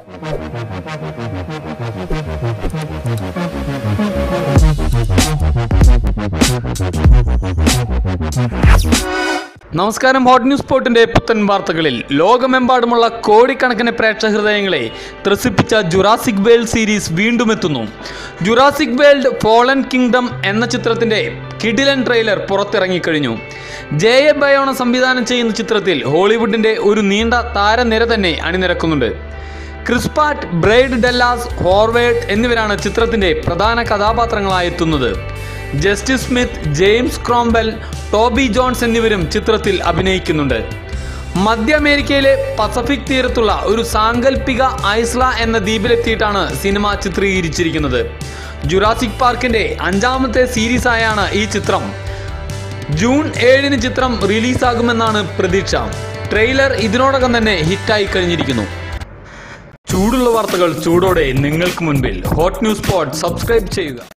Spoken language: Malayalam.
നമസ്കാരം ഹോട്ട് ന്യൂസ് സ്പോട്ടിന്റെ പുത്തൻ വാർത്തകളിൽ ലോകമെമ്പാടുമുള്ള കോടിക്കണക്കിന് പ്രേക്ഷക ഹൃദയങ്ങളെ ത്രസിപ്പിച്ച ജുറാസിക് വേൾഡ് സീരീസ് വീണ്ടും എത്തുന്നു ജുറാസിക് വേൾഡ് ഫോളൻ കിങ്ഡം എന്ന ചിത്രത്തിന്റെ കിഡിലൻ ട്രെയിലർ പുറത്തിറങ്ങിക്കഴിഞ്ഞു ജെ എ ബയോണ സംവിധാനം ചെയ്യുന്ന ചിത്രത്തിൽ ഹോളിവുഡിന്റെ ഒരു നീണ്ട താരനിര തന്നെ അണിനിരക്കുന്നുണ്ട് ക്രിസ്പാറ്റ് ബ്രൈഡ് ഡെല്ലാസ് ഹോർവേഡ് എന്നിവരാണ് ചിത്രത്തിന്റെ പ്രധാന കഥാപാത്രങ്ങളായി എത്തുന്നത് Justice Smith James Cromwell Toby Jones എന്നിവരും ചിത്രത്തിൽ അഭിനയിക്കുന്നുണ്ട് മധ്യ അമേരിക്കയിലെ പസഫിക് തീരത്തുള്ള ഒരു സാങ്കല്പിക ഐസ്ല എന്ന ദ്വീപിലെത്തിയിട്ടാണ് സിനിമ ചിത്രീകരിച്ചിരിക്കുന്നത് ജുറാസിക് പാർക്കിന്റെ അഞ്ചാമത്തെ സീരീസായാണ് ഈ ചിത്രം ജൂൺ ഏഴിന് ചിത്രം റിലീസാകുമെന്നാണ് പ്രതീക്ഷ ട്രെയിലർ ഇതിനോടകം തന്നെ ഹിറ്റായി കഴിഞ്ഞിരിക്കുന്നു ചൂടുള്ള വാർത്തകൾ ചൂടോടെ നിങ്ങൾക്ക് മുൻപിൽ ഹോട്ട് ന്യൂസ് സ്പോട്ട് സബ്സ്ക്രൈബ് ചെയ്യുക